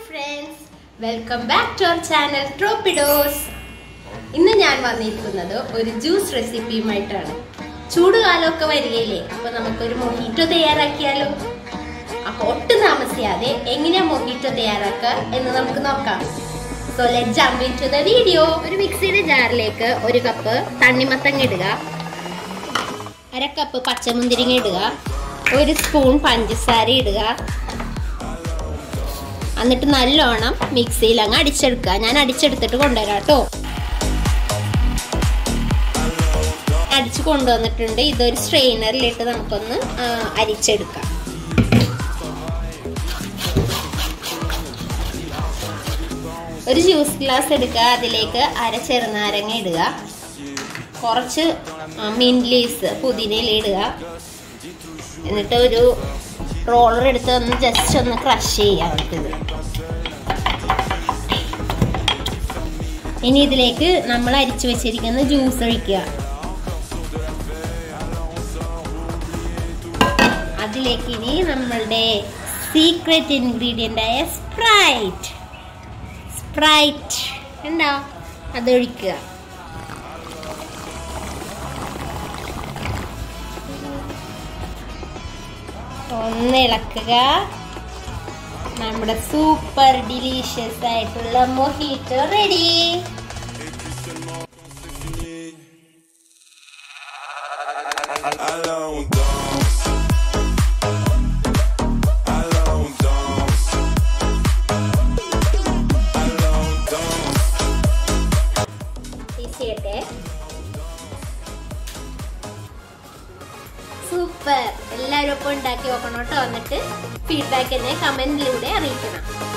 Friends welcome back to our channel Tropidos ഇന്ന് ഞാൻ വന്നിരിക്കുന്നത് ഒരു ജ്യൂസ് റെസിപ്പിയുമായിട്ടാണ് ചൂടുകാലമൊക്കെ വരികയില്ലേ അപ്പൊ നമുക്കൊരു മൊഹിറ്റോ തയ്യാറാക്കിയാലോ അപ്പൊ ഒട്ടും താമസിയാതെ എങ്ങനെയാ മൊഹിറ്റോ തയ്യാറാക്കുക എന്ന് നമുക്ക് നോക്കാം so let jump into the video ഒരു മിക്സിയുടെ ജാറിലേക്ക് ഒരു കപ്പ് തണ്ണിമത്തങ്ങ ഇടുക അര കപ്പ് പച്ചമുന്തിരിങ്ങ ഇടുക ഒരു സ്പൂൺ പഞ്ചസാര ഇടുക എന്നിട്ട് നല്ലോണം മിക്സിയിൽ അങ്ങ് അടിച്ചെടുക്കുക ഞാൻ അടിച്ചെടുത്തിട്ട് കൊണ്ടുവരാം കേട്ടോ അടിച്ചു കൊണ്ടുവന്നിട്ടുണ്ട് ഇതൊരു സ്ട്രെയിനറിലിട്ട് നമുക്കൊന്ന് ആ, അരിച്ചെടുക്കാം ഒരു ജ്യൂസ് ഗ്ലാസ് എടുക്കുക അതിലേക്ക് അര ചെറുനാരങ്ങ ഇടുക കുറച്ച് മിൻറ്റ് ലീവ്സ് പുതിനയിൽ ഇടുക എന്നിട്ട് ഒരു റോളർ എടുത്ത് ഒന്ന് ജസ്റ്റ് ഒന്ന് ക്രഷ് ചെയ്യാം നമുക്കിത് ഇനി ഇതിലേക്ക് നമ്മൾ അരിച്ചു വെച്ചിരിക്കുന്ന ജ്യൂസ് ഒഴിക്കുക അതിലേക്ക് ഇനി നമ്മളുടെ സീക്രട്ട് ഇൻഗ്രീഡിയൻ്റ് ആയ സ്പ്രൈറ്റ് സ്പ്രൈറ്റ് ഉണ്ടോ അതൊഴിക്കുക ഒന്ന് ഇളക്കുക നമ്മുടെ സൂപ്പർ ഡിലീഷ്യസ് ആയിട്ടുള്ള mojito ready Alone dance. Alone dance. Alone dance. ചെയ്യട്ടെ സൂപ്പർ എല്ലാവരും ഒപ്പം ഉണ്ടാക്കി നോക്കണം കേട്ടോ എന്നിട്ട് ഫീഡ്ബാക്ക് എന്നെ കമന്റിലൂടെ അറിയിക്കണം